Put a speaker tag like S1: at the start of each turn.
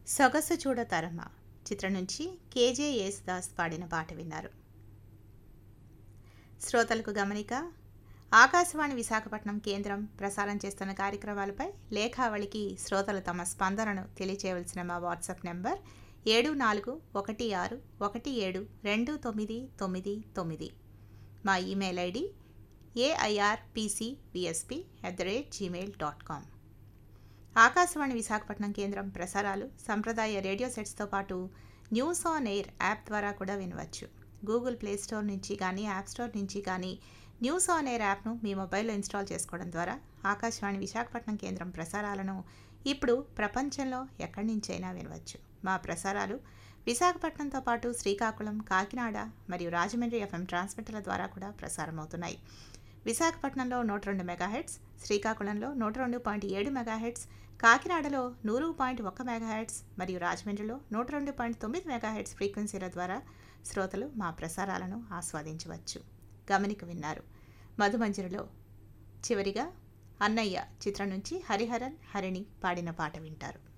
S1: సొగసు చూడ తరమ చిత్రం నుంచి కేజే యేసుదాస్ పాడిన పాట విన్నారు శ్రోతలకు గమనిక ఆకాశవాణి విశాఖపట్నం కేంద్రం ప్రసారం చేస్తున్న కార్యక్రమాలపై లేఖావళికి శ్రోతలు తమ స్పందనను తెలియచేయవలసిన మా వాట్సాప్ నెంబర్ ఏడు నాలుగు ఒకటి ఆరు ఒకటి ఏడు రెండు తొమ్మిది తొమ్మిది తొమ్మిది మా email ID AIRPC VSP at the rate Gmail dot com Akashvani Visakhapatnam కేంద్రం ప్రసారాలు సంప్రదాయ రేడియో సెట్స్తో పాటు న్యూస్ ఆన్ ఎయిర్ యాప్ ద్వారా కూడా వినవచ్చు గూగుల్ ప్లే స్టోర్ నుంచి కానీ యాప్ స్టోర్ నుంచి కానీ న్యూస్ ఆన్ ఎయిర్ యాప్ను మీ మొబైల్లో ఇన్స్టాల్ చేసుకోవడం ద్వారా ఆకాశవాణి విశాఖపట్నం కేంద్రం ప్రసారాలను ఇప్పుడు ప్రపంచంలో ఎక్కడి నుంచైనా వినవచ్చు మా ప్రసారాలు విశాఖపట్నంతో పాటు శ్రీకాకుళం కాకినాడ మరియు రాజమండ్రి ఎఫ్ఎం ట్రాన్స్మిటర్ల ద్వారా కూడా ప్రసారమవుతున్నాయి విశాఖపట్నంలో నూట రెండు మెగాహెట్స్ శ్రీకాకుళంలో నూట రెండు పాయింట్ ఏడు మెగాహెట్స్ కాకినాడలో నూరు పాయింట్ ఒక్క మెగాహెట్స్ మరియు రాజమండ్రిలో నూట రెండు పాయింట్ తొమ్మిది మెగాహెట్స్ ఫ్రీక్వెన్సీల ద్వారా శ్రోతలు మా ప్రసారాలను ఆస్వాదించవచ్చు గమనిక విన్నారు మధుమంజరిలో చివరిగా అన్నయ్య చిత్రం నుంచి హరిహరన్ హరిణి పాడిన పాట వింటారు